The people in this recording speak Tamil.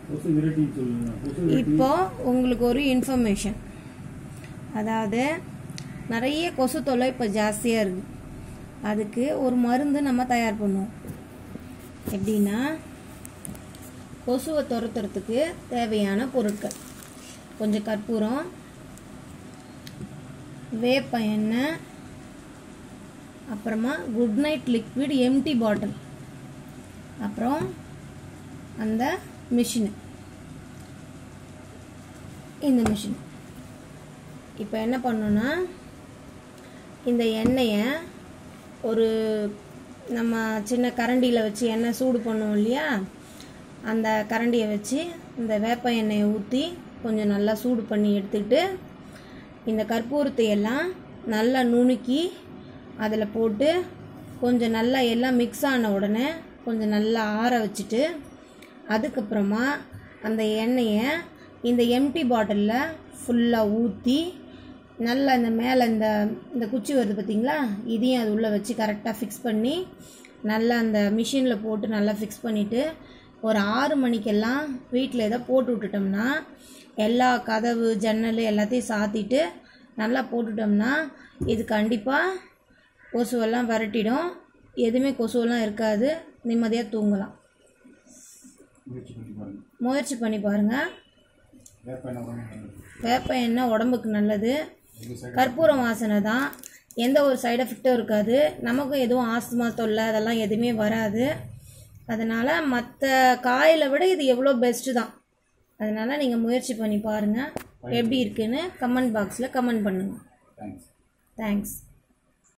கொசு விரட்டி சொல்லுங்க கொசு விரட்டி இப்போ உங்களுக்கு ஒரு இன்ஃபர்மேஷன் அதாவது நிறைய கொசு தொல்லை இப்போ ஜாஸ்தியாக இருக்குது அதுக்கு ஒரு மருந்து நம்ம தயார் பண்ணுவோம் எப்படின்னா கொசுவை துரத்துறதுக்கு தேவையான பொருட்கள் கொஞ்சம் கற்பூரம் வேப்ப எண்ணெய் அப்புறமா Good Knight liquid empty bottle அப்புறம் அந்த மிஷினு இந்த மிஷின் இப்போ என்ன பண்ணோன்னா இந்த எண்ணெயை ஒரு நம்ம சின்ன கரண்டியில் வச்சு எண்ணெய் சூடு பண்ணுவோம் இல்லையா அந்த கரண்டியை வச்சு இந்த வேப்ப எண்ணெயை ஊற்றி கொஞ்சம் நல்லா சூடு பண்ணி எடுத்துக்கிட்டு இந்த கற்பூரத்தை எல்லாம் நல்லா நுணுக்கி அதில் போட்டு கொஞ்சம் நல்லா எல்லாம் மிக்ஸ் ஆன உடனே கொஞ்சம் நல்லா ஆற வச்சுட்டு அதுக்கப்புறமா அந்த எண்ணெயை இந்த எம்டி பாட்டிலில் ஃபுல்லாக ஊற்றி நல்லா இந்த மேலே இந்த இந்த குச்சி வருது பார்த்தீங்களா இதையும் அது உள்ளே வச்சு கரெக்டாக ஃபிக்ஸ் பண்ணி நல்லா அந்த மிஷினில் போட்டு நல்லா ஃபிக்ஸ் பண்ணிவிட்டு ஒரு ஆறு மணிக்கெல்லாம் வீட்டில் ஏதோ போட்டு விட்டுட்டோம்னா எல்லா கதவு ஜன்னல் எல்லாத்தையும் சாத்திட்டு நல்லா போட்டுட்டோம்னா இது கண்டிப்பாக கொசுவெல்லாம் விரட்டிடும் எதுவுமே கொசுவெல்லாம் இருக்காது நிம்மதியாக தூங்கலாம் முயற்சி பண்ணி பாருங்க முயற்சி பண்ணி பாருங்கள் வேப்ப எண்ணெய் உடம்பு நல்லது. வேப்ப எண்ணெய் உடம்புக்கு நல்லது இது சைடு கற்பூரம் வாசனை தான் எந்த ஒரு சைடு எஃபெக்டும் இருக்காது நமக்கும் எதுவும் ஆஸ்துமா தொல்லை அதெல்லாம் எதுவுமே வராது அதனால் மற்ற காயில் விட இது எவ்வளோ பெஸ்ட்டு தான் அதனால் நீங்கள் முயற்சி பண்ணி பாருங்கள் எப்படி இருக்குன்னு கமெண்ட் பாக்ஸில் கமெண்ட் பண்ணுங்கள் தேங்க்ஸ் தேங்க்ஸ்